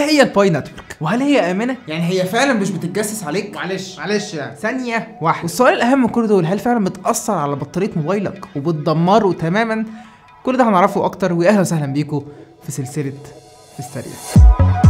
هي الباي نتورك وهل هي امنه يعني هي فعلا مش بتتجسس عليك معلش معلش يعني ثانيه واحده والسؤال الاهم من كل دول هل فعلا بتاثر على بطاريه موبايلك وبتدمره تماما كل ده هنعرفه اكتر واهلا وسهلا بيكم في سلسله في السريع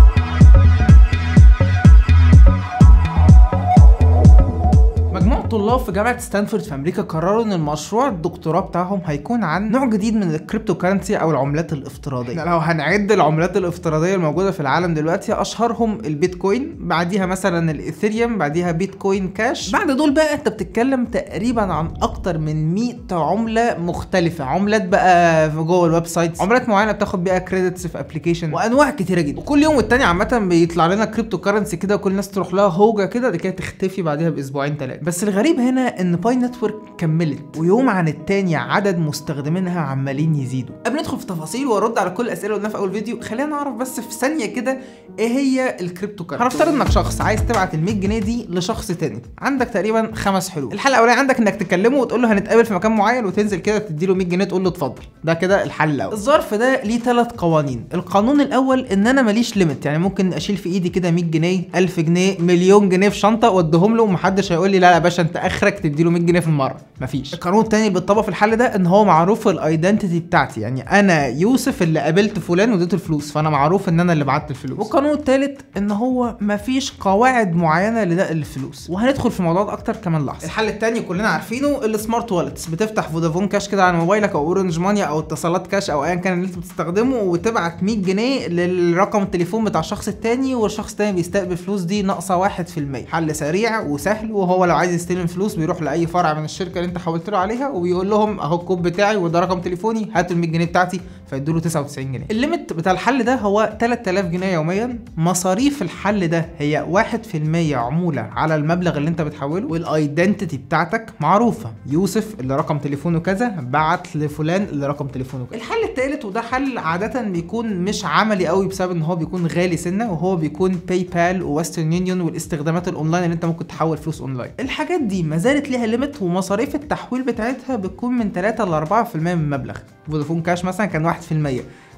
مجموعة طلاب في جامعة ستانفورد في أمريكا قرروا إن المشروع الدكتوراه بتاعهم هيكون عن نوع جديد من الكريبتو كارنسي أو العملات الافتراضية. لو هنعد العملات الافتراضية الموجودة في العالم دلوقتي أشهرهم البيتكوين، بعديها مثلا الإيثيريوم، بعديها بيتكوين كاش. بعد دول بقى أنت بتتكلم تقريبا عن أكتر من 100 عملة مختلفة، عملات بقى في جوه الويب سايتس، عملات معينة بتاخد بيها كريدتس في ابلكيشن وأنواع كتيرة جدا. وكل يوم والتاني عامة بيطلع لنا كريبتو كارنسي كده وكل الناس تروح لها هوجة كده دي كده تختفي بعدها بأسبوعين ثلاثة. بس الغريب هنا ان باي نتورك كملت ويوم عن التاني عدد مستخدمينها عمالين يزيدوا قبل ندخل في تفاصيل وارد على كل الاسئله اللي قلناها في اول فيديو خلينا نعرف بس في ثانيه كده ايه هي الكريبتو كارنسي هنفترض انك شخص عايز تبعت ال 100 جنيه دي لشخص تاني عندك تقريبا خمس حلول الحل الاولاني عندك انك تكلمه وتقول له هنتقابل في مكان معين وتنزل كده تدي له 100 جنيه تقول له اتفضل ده كده الحل الاول الظرف ده ليه ثلاث قوانين القانون الاول ان انا ماليش ليميت يعني ممكن اشيل في ايدي كده 100 جنيه 1000 جنيه مليون جنيه في شنطه واديهم له ومحدش هيقول لي لا لا يا باشا انت اخرك تدي له 100 جنيه في المره مفيش القانون الثاني اللي بيتطبق في الحل ده ان هو معروف الايدنتيتي بتاعتي يعني انا يوسف اللي قابلت فلان واديته الفلوس فانا معروف ان انا اللي بعت الفلوس والقانون الثالث ان هو مفيش قواعد معينه لنقل الفلوس وهندخل في الموضوع ده اكتر كمان لحظه الحل الثاني كلنا عارفينه السمارت والتس بتفتح فودافون كاش كده على موبايلك او اورنج مانيا او اتصالات كاش او ايا كان اللي انت بتستخدمه وتبعت 100 جنيه للرقم التليفون بتاع الشخص الثاني والشخص الثاني بيستقبل فلوس دي ناقصه 1% حل سريع وسهل وهو لو عايز يستلم فلوس بيروح لاي فرع من الشركه اللي انت حولت له عليها وبيقول لهم اهو الكود بتاعي وده رقم تليفوني هاتوا ال 100 جنيه بتاعتي فيدوا له 99 جنيه الليميت بتاع الحل ده هو 3000 جنيه يوميا مصاريف الحل ده هي 1% عموله على المبلغ اللي انت بتحوله والايدنتيتي بتاعتك معروفه يوسف اللي رقم تليفونه كذا بعت لفلان اللي رقم تليفونه كذا الحل الثالث وده حل عاده بيكون مش عملي قوي بسبب ان هو بيكون غالي سنه وهو بيكون باي بال وويسترن يونيون والاستخدامات اونلاين اللي انت ممكن تحول فلوس اونلاين الحاجات دي ما زالت ليها ليميت ومصاريف التحويل بتاعتها بتكون من 3 ل 4% من المبلغ فودافون كاش مثلا كان 1%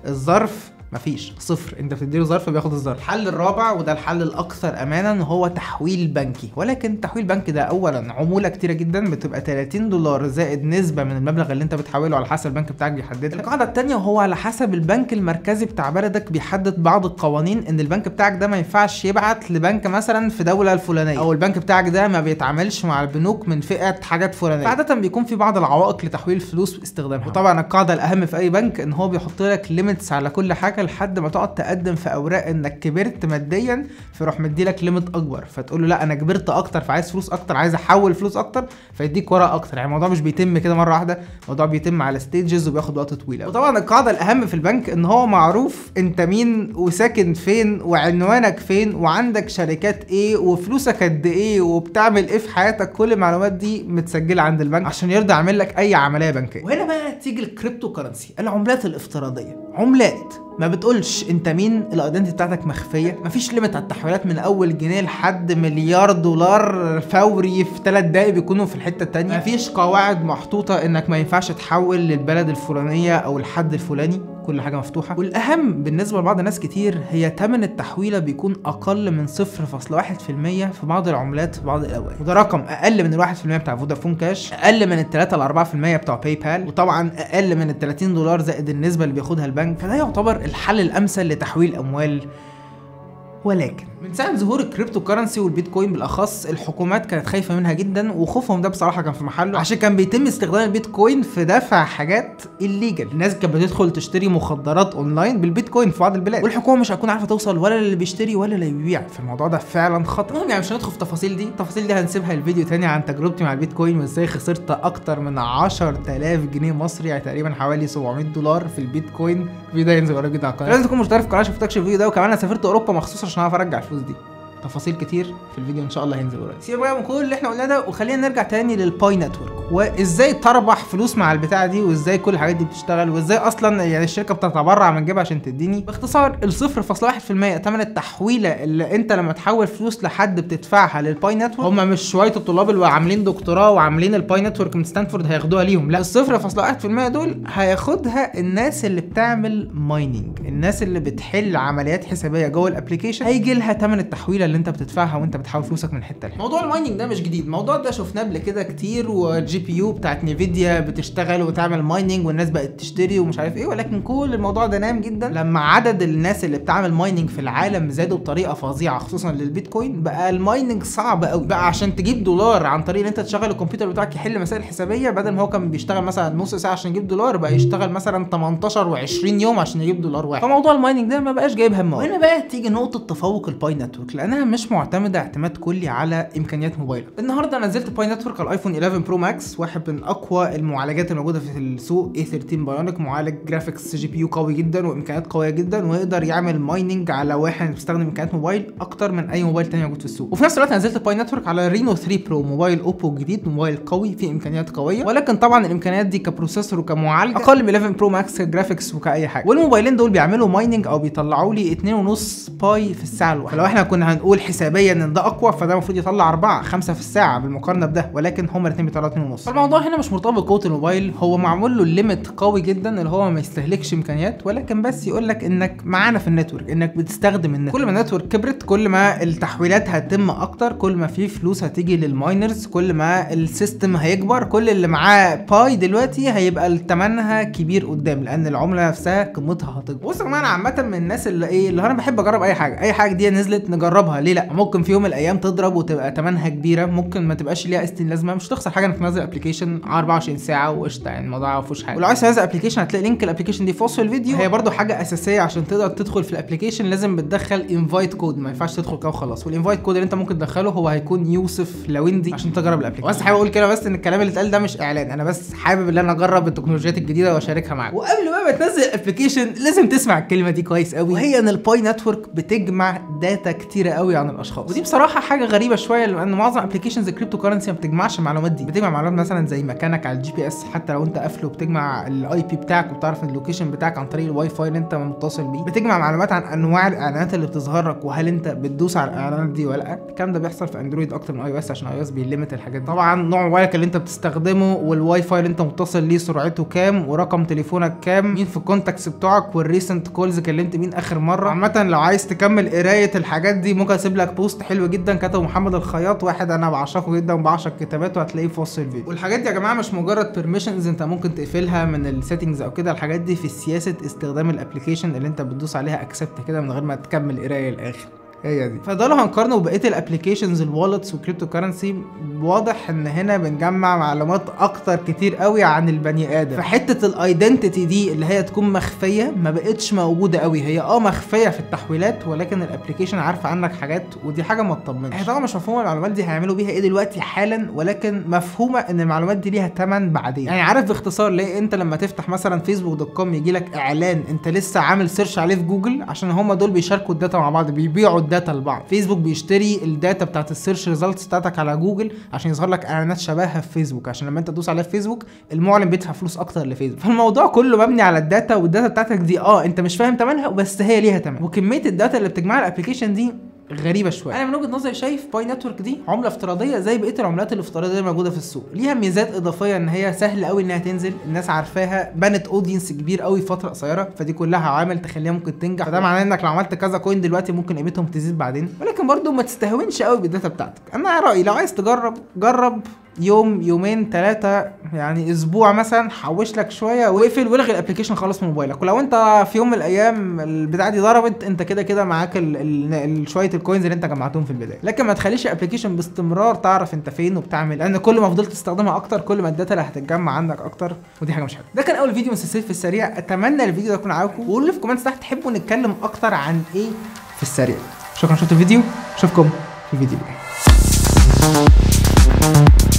الظرف مفيش صفر انت بتديله ظرف بياخد الظرف الحل الرابع وده الحل الاكثر امانا هو تحويل بنكي ولكن تحويل بنكي ده اولا عموله كتيره جدا بتبقى 30 دولار زائد نسبه من المبلغ اللي انت بتحوله على حسب البنك بتاعك بيحددها القاعده الثانيه وهو على حسب البنك المركزي بتاع بلدك بيحدد بعض القوانين ان البنك بتاعك ده ما ينفعش يبعت لبنك مثلا في دوله الفلانيه او البنك بتاعك ده ما بيتعاملش مع البنوك من فئه حاجات فلانيه عاده بيكون في بعض العوائق لتحويل الفلوس واستخدامها وطبعا القاعده الاهم في اي بنك ان هو بيحط لك ليميتس على كل حاجه لحد ما تقعد تقدم في اوراق انك كبرت ماديا فيروح مديلك ليميت اكبر فتقول له لا انا كبرت اكتر فعايز فلوس اكتر عايز احول فلوس اكتر فيديك ورق اكتر يعني الموضوع مش بيتم كده مره واحده الموضوع بيتم على ستيجز وبياخد وقت طويل قوي وطبعا القاعده الاهم في البنك ان هو معروف انت مين وساكن فين وعنوانك فين وعندك شركات ايه وفلوسك قد ايه وبتعمل ايه في حياتك كل المعلومات دي متسجله عند البنك عشان يرضى يعمل لك اي عمليه بنكيه وهنا بقى تيجي الكريبتو كرنسي العملات الافتراضيه عملات ما بتقولش انت مين الايدنتي بتاعتك مخفيه مفيش ليميت على التحويلات من اول جنيه لحد مليار دولار فوري في 3 دقايق بيكونوا في الحته التانية مفيش قواعد محطوطه انك ما ينفعش تحول للبلد الفلانيه او الحد الفلاني كل حاجه مفتوحه والاهم بالنسبه لبعض الناس كتير هي تمن التحويله بيكون اقل من 0.1% في بعض العملات في بعض الاوقات وده رقم اقل من ال 1% بتاع فودافون كاش اقل من ال 3 ل 4% بتوع باي بال وطبعا اقل من ال 30 دولار زائد النسبه اللي بياخدها البنك فده يعتبر الحل الامثل لتحويل اموال ولكن من ساعه ظهور الكريبتو كرنسي والبيتكوين بالاخص الحكومات كانت خايفه منها جدا وخوفهم ده بصراحه كان في محله عشان كان بيتم استخدام البيتكوين في دفع حاجات الليجل الناس كانت بتدخل تشتري مخدرات اونلاين بالبيتكوين في بعض البلاد والحكومه مش هتكون عارفه توصل ولا للي بيشتري ولا اللي بيبيع فالموضوع ده فعلا خطر المهم يعني مش هندخل في التفاصيل دي التفاصيل دي هنسيبها الفيديو تاني عن تجربتي مع البيتكوين وازاي خسرت اكتر من 10000 جنيه مصري يعني تقريبا حوالي 700 دولار في البيتكوين الفيديو ده ينزل قريب جدا على القناه لازم تكون مشترك في القناه عشان تفتكش الفيديو ده وكمان انا سافرت اوروبا مخصوص عشان اعرف ارجع الفلوس دي تفاصيل كتير في الفيديو ان شاء الله هينزل قريب سيبك بقى من كل اللي احنا قلناه ده وخلينا نرجع تاني للباي نتورك وازاي تربح فلوس مع البتاعه دي وازاي كل الحاجات دي بتشتغل وازاي اصلا يعني الشركه بتتبرع من جيبها عشان تديني باختصار ال 0.1% ثمن التحويله اللي انت لما تحول فلوس لحد بتدفعها للباي نتورك هم مش شويه الطلاب اللي عاملين دكتوراه وعاملين الباي نتورك من ستانفورد هياخدوها ليهم لا ال 0.1% دول هياخدها الناس اللي بتعمل مايننج الناس اللي بتحل عمليات حسابيه جوه الابلكيشن هيجي لها ثمن التحويله اللي انت بتدفعها وانت بتحول فلوسك من حته لحته موضوع المايننج ده مش جديد الموضوع ده شفناه قبل كده كتير والجي بي يو بتاعت نيفيديا بتشتغل وتعمل مايننج والناس بقت تشتري ومش عارف ايه ولكن كل الموضوع ده نام جدا لما عدد الناس اللي بتعمل مايننج في العالم زادوا بطريقه فظيعه خصوصا للبيتكوين بقى المايننج صعب قوي بقى عشان تجيب دولار عن طريق ان انت تشغل الكمبيوتر بتاعك يحل مسائل حسابيه بدل ما هو كان بيشتغل مثلا نص ساعه عشان يجيب دولار بقى يشتغل مثلا 18 و20 يوم عشان يجيب دولار واحد فموضوع المايننج ده ما بقاش جايب همه وهنا بقى تيجي نقطه تفوق الباي نتورك لانها مش معتمده اعتماد كلي على امكانيات موبايلك النهارده نزلت باي نتورك على الايفون 11 برو ماكس واحد من اقوى المعالجات الموجوده في السوق A13 بايونيك معالج جرافيكس جي بي يو قوي جدا وامكانيات قويه جدا ويقدر يعمل مايننج على واحد بيستخدم امكانيات موبايل اكتر من اي موبايل تاني موجود في السوق وفي نفس الوقت نزلت باي نتورك على رينو 3 برو موبايل اوبو جديد موبايل قوي فيه امكانيات قويه ولكن طبعا الامكانيات دي كبروسيسور وكمعالج اقل من 11 برو ماكس كجرافيكس وكاي حاجه والموبايلين دول بيعملوا مايننج او بيطلعوا لي 2.5 باي في الساعه الواحده فلو احنا كنا هنقول حسابيا ان ده اقوى فده المفروض يطلع 4 5 في الساعه بالمقارنه بده ولكن هما الاثنين بيطلعوا 2.5 فالموضوع هنا مش مرتبط بقوه الموبايل هو معمول له ليميت قوي جدا اللي هو ما يستهلكش امكانيات ولكن بس يقول لك انك معانا في النتورك انك بتستخدم النت كل ما النتورك كبرت كل ما التحويلات هتتم اكتر كل ما في فلوس هتيجي للماينرز كل ما السيستم هيكبر كل اللي معاه باي دلوقتي هيبقى ثمنها كبير قدام لان العمله نفسها قيمتها هتكبر بص يا جماعه انا عامه من الناس اللي ايه اللي انا بحب اجرب اي حاجه اي حاجه دي نزلت نجربها ليه لا ممكن في يوم من الايام تضرب وتبقى ثمنها كبيره ممكن ما تبقاش ليها استين لازمه مش تخسر حاجه انك تنزل ابلكيشن 24 ساعه وقشطه يعني الموضوع ما فيهوش حاجه ولو عايز تنزل ابلكيشن هتلاقي لينك الابلكيشن دي في وصف الفيديو هي برده حاجه اساسيه عشان تقدر تدخل في الابلكيشن لازم بتدخل انفايت كود ما ينفعش تدخل كده وخلاص والانفايت كود اللي انت ممكن تدخله هو هيكون يوسف لويندي عشان تجرب الابلكيشن بس حابب اقول كده بس ان الكلام اللي اتقال ده مش اعلان انا بس حابب ان انا اجرب التكنولوجيات الجديده واشاركها معاك وقبل بقى ما تنزل الابلكيشن لازم تسمع الكلمه دي كويس قوي وهي ان الباي نتورك بتجمع داتا كتيره قوي عن الاشخاص ودي بصراحه حاجه غريبه شويه لان معظم ابلكيشنز الكريبتو كرنسي ما بتجمعش المعلومات دي بتجمع معلومات مثلا زي مكانك على الجي بي اس حتى لو انت قافله بتجمع الاي بي بتاعك وبتعرف اللوكيشن بتاعك عن طريق الواي فاي اللي انت متصل بيه بتجمع معلومات عن انواع الاعلانات اللي بتظهر لك وهل انت بتدوس على الاعلانات دي ولا لا الكلام ده بيحصل في اندرويد اكتر من اي او اس عشان اي او اس بيليمت الحاجات دي طبعا نوع موبايلك اللي انت بتستخدمه والواي فاي اللي انت متصل ليه سرعته كام ورقم تليفونك كام مين في الكونتاكتس بتوعك والريسنت كولز كلمت مين اخر مره عامه لو عايز تكمل قرايه الحاجات دي ممكن اسيب لك بوست حلو جدا كتبه محمد الخياط واحد انا بعشقه جدا وبعشق كتاباته هتلاقيه في وصف الفيديو والحاجات دي يا جماعه مش مجرد بيرميشنز انت ممكن تقفلها من السيتنجز او كده الحاجات دي في سياسه استخدام الابلكيشن اللي انت بتدوس عليها اكسبت كده من غير ما تكمل قرايه للاخر هي دي فده لو هنقارنه ببقيه الابلكيشنز الوالتس والكريبتو كرنسي واضح ان هنا بنجمع معلومات اكتر كتير قوي عن البني ادم فحته الايدنتيتي دي اللي هي تكون مخفيه ما بقتش موجوده قوي هي اه مخفيه في التحويلات ولكن الابلكيشن عارفه عنك حاجات ودي حاجه ما تطمنش هي طبعا مش مفهومه المعلومات دي هيعملوا بيها ايه دلوقتي حالا ولكن مفهومه ان المعلومات دي ليها ثمن بعدين يعني عارف باختصار ليه انت لما تفتح مثلا فيسبوك دوت كوم يجي لك اعلان انت لسه عامل سيرش عليه في جوجل عشان هم دول بيشاركوا الداتا مع بعض بيبيعوا الداتا لبعض فيسبوك بيشتري الداتا بتاعت السيرش ريزلتس بتاعتك على جوجل عشان يظهر لك اعلانات شبهها في فيسبوك عشان لما انت تدوس عليها في فيسبوك المعلن بيدفع فلوس اكتر لفيسبوك فالموضوع كله مبني على الداتا والداتا بتاعتك دي اه انت مش فاهم ثمنها بس هي ليها ثمن وكميه الداتا اللي بتجمعها الابلكيشن دي غريبه شويه انا من وجهه نظري شايف باي نتورك دي عمله افتراضيه زي بقيه العملات الافتراضيه اللي موجوده في السوق ليها ميزات اضافيه ان هي سهل قوي انها تنزل الناس عارفاها بنت اودينس كبير قوي في فتره قصيره فدي كلها عوامل تخليها ممكن تنجح فده معناه انك لو عملت كذا كوين دلوقتي ممكن قيمتهم تزيد بعدين ولكن برضو ما تستهونش قوي بالداتا بتاعتك انا رايي لو عايز تجرب جرب يوم يومين ثلاثة يعني اسبوع مثلا حوش لك شوية واقفل والغي الابلكيشن خالص من موبايلك ولو انت في يوم من الايام البتاعة دي ضربت انت كده كده معاك ال ال ال شوية الكوينز اللي انت جمعتهم في البداية لكن ما تخليش الابلكيشن باستمرار تعرف انت فين وبتعمل لان كل ما فضلت تستخدمها اكتر كل ما الداتا اللي هتتجمع عندك اكتر ودي حاجة مش حلوة ده كان اول فيديو من سلسلة في السريع اتمنى الفيديو ده يكون عاجبكم وقولوا لي في كومنتس تحت تحبوا نتكلم اكتر عن ايه في السريع شكرا شفتوا الفيديو اشوفكم في الفيديو الجاي